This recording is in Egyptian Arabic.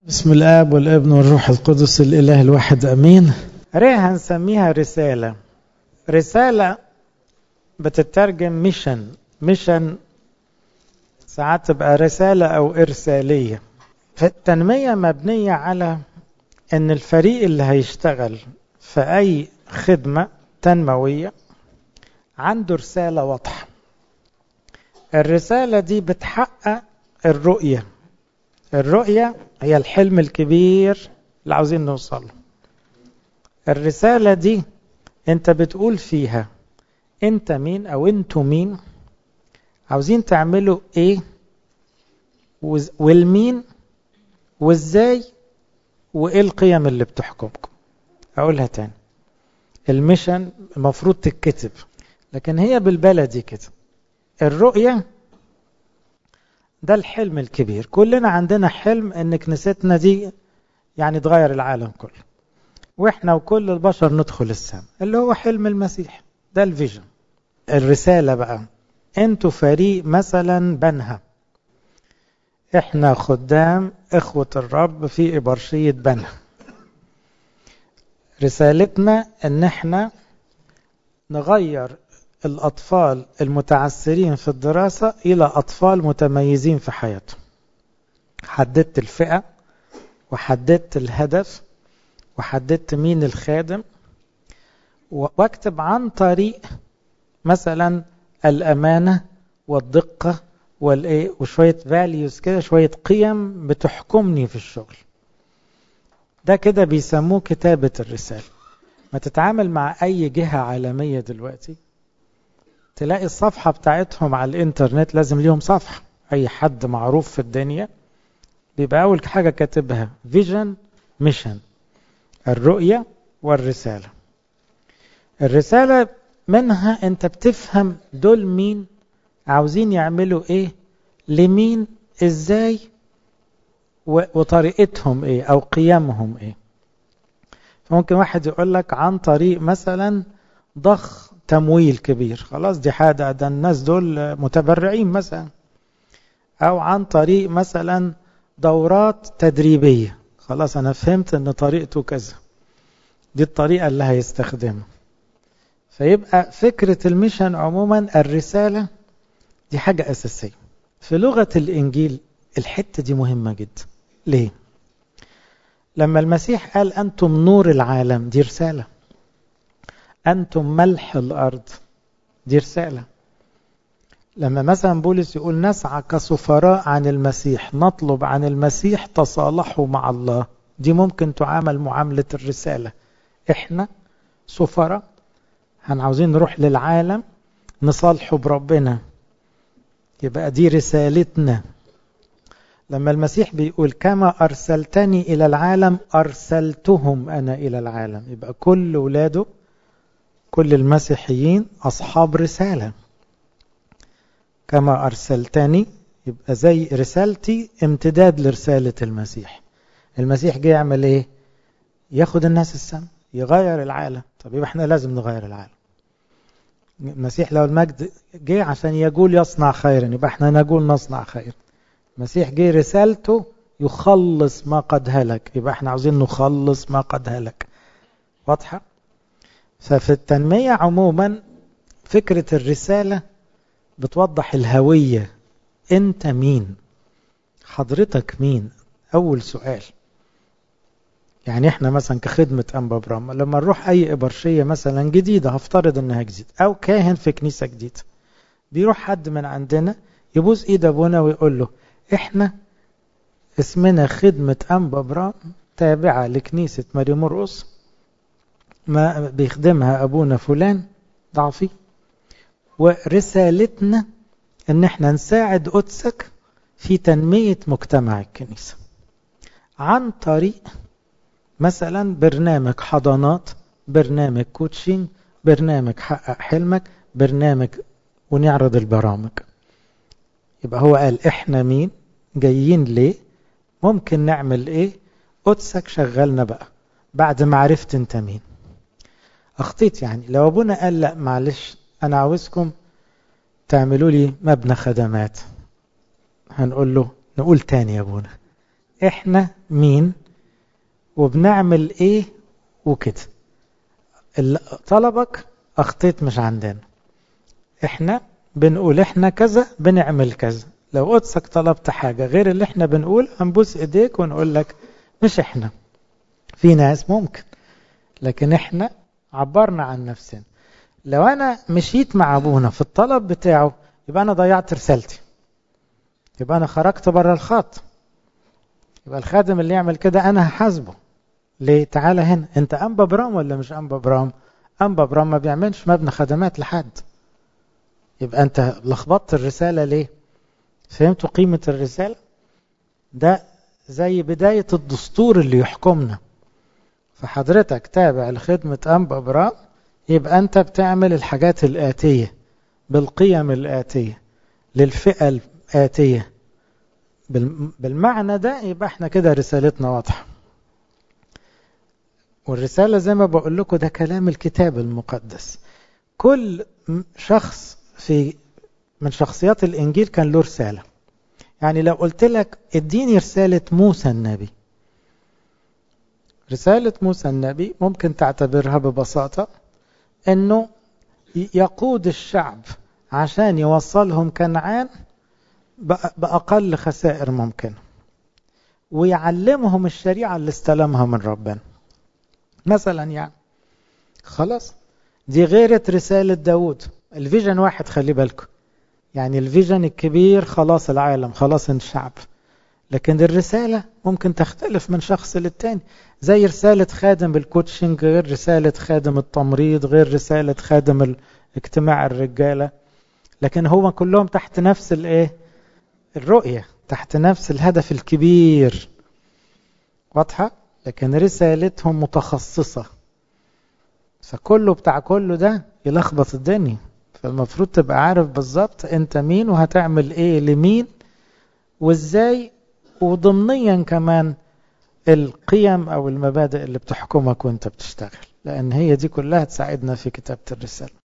بسم الاب والابن والروح القدس الاله الواحد امين ريه هنسميها رساله رساله بتترجم ميشن ميشن ساعات تبقى رساله او ارساليه فالتنميه مبنيه على ان الفريق اللي هيشتغل في اي خدمه تنمويه عنده رساله واضحه الرساله دي بتحقق الرؤيه الرؤية هي الحلم الكبير اللي عاوزين نوصل الرسالة دي انت بتقول فيها انت مين او انتوا مين عاوزين تعملوا ايه والمين وازاي وايه القيم اللي بتحكمكم اقولها تاني الميشن المفروض تتكتب لكن هي بالبلدي كده الرؤية ده الحلم الكبير كلنا عندنا حلم ان كنيستنا دي يعني تغير العالم كله واحنا وكل البشر ندخل السماء اللي هو حلم المسيح ده الفيجن الرسالة بقى انتوا فريق مثلا بنها احنا خدام اخوة الرب في ابرشية بنها رسالتنا ان احنا نغير الأطفال المتعثرين في الدراسة إلى أطفال متميزين في حياتهم حددت الفئة وحددت الهدف وحددت مين الخادم واكتب عن طريق مثلا الأمانة والدقة والايه وشوية فاليوز كده شوية قيم بتحكمني في الشغل ده كده بيسموه كتابة الرسالة ما تتعامل مع أي جهة عالمية دلوقتي تلاقي الصفحة بتاعتهم على الانترنت لازم ليهم صفحة اي حد معروف في الدنيا بيبقى اول حاجة كاتبها فيجن ميشن الرؤية والرسالة الرسالة منها انت بتفهم دول مين عاوزين يعملوا ايه لمين ازاي وطريقتهم ايه او قيمهم ايه فممكن واحد يقول لك عن طريق مثلا ضخ تمويل كبير خلاص دي حاجة ده الناس دول متبرعين مثلا أو عن طريق مثلا دورات تدريبية خلاص أنا فهمت أن طريقته كذا دي الطريقة اللي هيستخدمها فيبقى فكرة الميشن عموما الرسالة دي حاجة أساسية في لغة الإنجيل الحتة دي مهمة جدا ليه؟ لما المسيح قال أنتم نور العالم دي رسالة أنتم ملح الأرض دي رسالة لما مثلا بولس يقول نسعى كسفراء عن المسيح نطلب عن المسيح تصالحوا مع الله دي ممكن تعامل معاملة الرسالة احنا سفراء هنعوزين نروح للعالم نصالحه بربنا يبقى دي رسالتنا لما المسيح بيقول كما أرسلتني إلى العالم أرسلتهم أنا إلى العالم يبقى كل ولاده كل المسيحيين أصحاب رسالة كما أرسلتني يبقى زي رسالتي امتداد لرسالة المسيح المسيح جه يعمل ايه ياخد الناس السم يغير العالم طب يبقى احنا لازم نغير العالم المسيح لو المجد جه عشان يقول يصنع خيرا يبقى احنا نقول نصنع خير المسيح جه رسالته يخلص ما قد هلك يبقى احنا عاوزين نخلص ما قد هلك واضحه ففي التنمية عموما فكرة الرسالة بتوضح الهوية انت مين حضرتك مين اول سؤال يعني احنا مثلا كخدمة انبا برام لما نروح اي ابرشية مثلا جديدة هفترض انها جديدة او كاهن في كنيسة جديدة بيروح حد من عندنا يبوس ايد ابونا ويقول له احنا اسمنا خدمة انبا برام تابعة لكنيسة ماري مرقص ما بيخدمها أبونا فلان ضعفي ورسالتنا ان احنا نساعد قدسك في تنمية مجتمع الكنيسة عن طريق مثلا برنامج حضانات برنامج كوتشنج برنامج حقق حلمك برنامج ونعرض البرامج يبقى هو قال احنا مين جايين ليه ممكن نعمل ايه قدسك شغلنا بقى بعد ما عرفت انت مين اخطيت يعني لو ابونا قال لا معلش انا عاوزكم تعملوا لي مبنى خدمات هنقول له نقول تاني يا ابونا احنا مين وبنعمل ايه وكده اللي طلبك اخطيت مش عندنا احنا بنقول احنا كذا بنعمل كذا لو قدسك طلبت حاجة غير اللي احنا بنقول هنبوس ايديك ونقول لك مش احنا في ناس ممكن لكن احنا عبرنا عن نفسنا لو انا مشيت مع ابونا في الطلب بتاعه يبقى انا ضيعت رسالتي يبقى انا خرجت بره الخط يبقى الخادم اللي يعمل كده انا هحاسبه ليه تعالى هنا انت انبا برام ولا مش انبا برام انبا برام ما بيعملش مبنى خدمات لحد يبقى انت لخبطت الرسالة ليه فهمتوا قيمة الرسالة ده زي بداية الدستور اللي يحكمنا فحضرتك تابع لخدمة أنبا برام يبقى أنت بتعمل الحاجات الآتية بالقيم الآتية للفئة الآتية بالمعنى ده يبقى احنا كده رسالتنا واضحة والرسالة زي ما بقول لكم ده كلام الكتاب المقدس كل شخص في من شخصيات الإنجيل كان له رسالة يعني لو قلت لك اديني رسالة موسى النبي رسالة موسى النبي ممكن تعتبرها ببساطة انه يقود الشعب عشان يوصلهم كنعان بأقل خسائر ممكنة ويعلمهم الشريعة اللي استلمها من ربنا مثلا يعني خلاص دي غيرت رسالة داود الفيجن واحد خلي بالكم يعني الفيجن الكبير خلاص العالم خلاص الشعب لكن الرسالة ممكن تختلف من شخص للتاني زي رسالة خادم الكوتشنج غير رسالة خادم التمريض غير رسالة خادم اجتماع الرجالة لكن هو كلهم تحت نفس الايه الرؤية تحت نفس الهدف الكبير واضحة لكن رسالتهم متخصصة فكله بتاع كله ده يلخبط الدنيا فالمفروض تبقى عارف بالظبط انت مين وهتعمل ايه لمين وازاي وضمنيا كمان القيم او المبادئ اللي بتحكمك وانت بتشتغل لان هي دي كلها تساعدنا في كتابة الرسالة